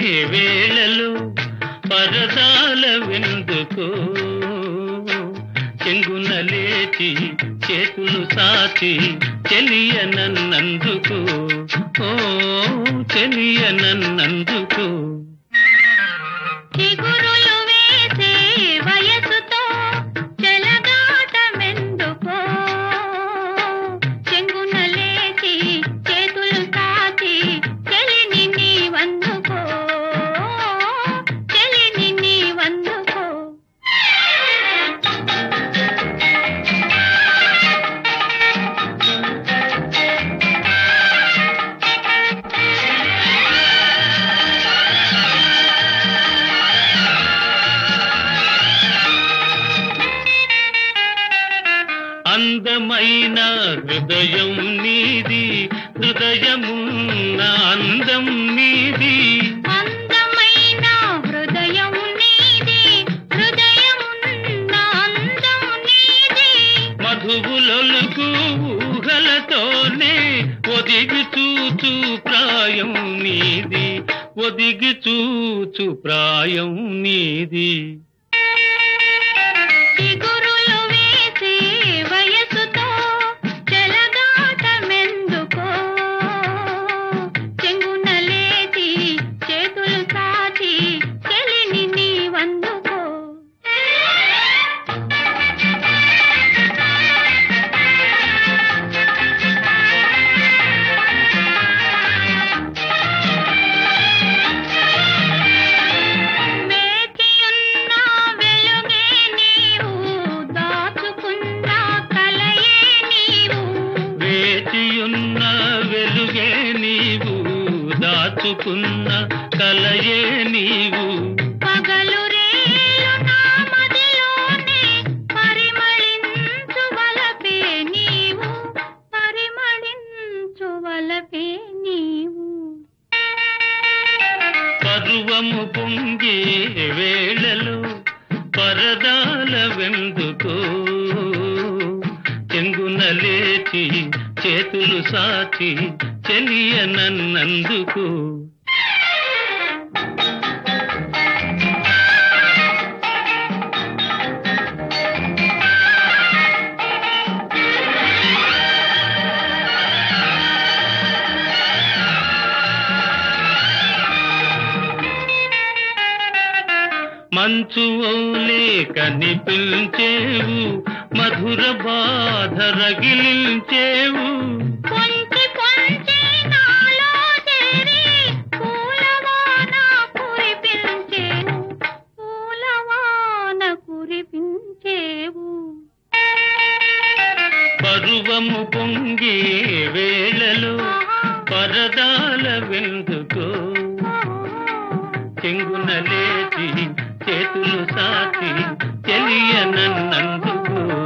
వేళలు పరదాల వెందుకు చెంగున లేచి చేతులు సాచి చెలియ నన్నందుకు ఓ చెలియ నన్నందుకు చిగురులు వేసే వయసుతో చెలగాటమెందుకో చెంగున లేచి చేతులు సాచి చెలిని నీ వందుకో చెలిని నీ వందుకో అందమైన హృదయం నీది హృదయమున్న అందం నీది అందమైన హృదయం నీది హృదయమున్న అందం నీది మధువులొలుకు ఊహలతోనే ఒదిగి చూచు ప్రాయం నీది ఒదిగి చూచు ప్రాయం నీది చిగురులు వేసే వయసుతో చెలగాటమెందుకో చెంగున లేచి చేతులు సాచి చెలిని నీ వందుకో వేచియున్న వెలుగే నీవు దాచుకున్న కలయే నీవు వేచియున్న వెలుగే నీవు దాచుకున్న కలయే నీవు పగలు రేలు నా మదిలోనే పరిమళించు వలపే నీవు పరిమళించు వలపే నీవు పరువము పొంగే వేళలు పరదాల వెందుకో చెంగున లేచి చేతులు సాచి చెలియ నన్నందుకు మంచు ఓలే కనిపించేవు మధుర బాధ రగిలించేవు పొంచి పొంచి నాలో చేరి పూలవాన కురిపించేవు పూలవాన కురిపించేవు పరువము పొంగే వేళలు పరదాల వెందుకో చెంగున లేచి చేతులు సాచి చెలియ నన్నందుకు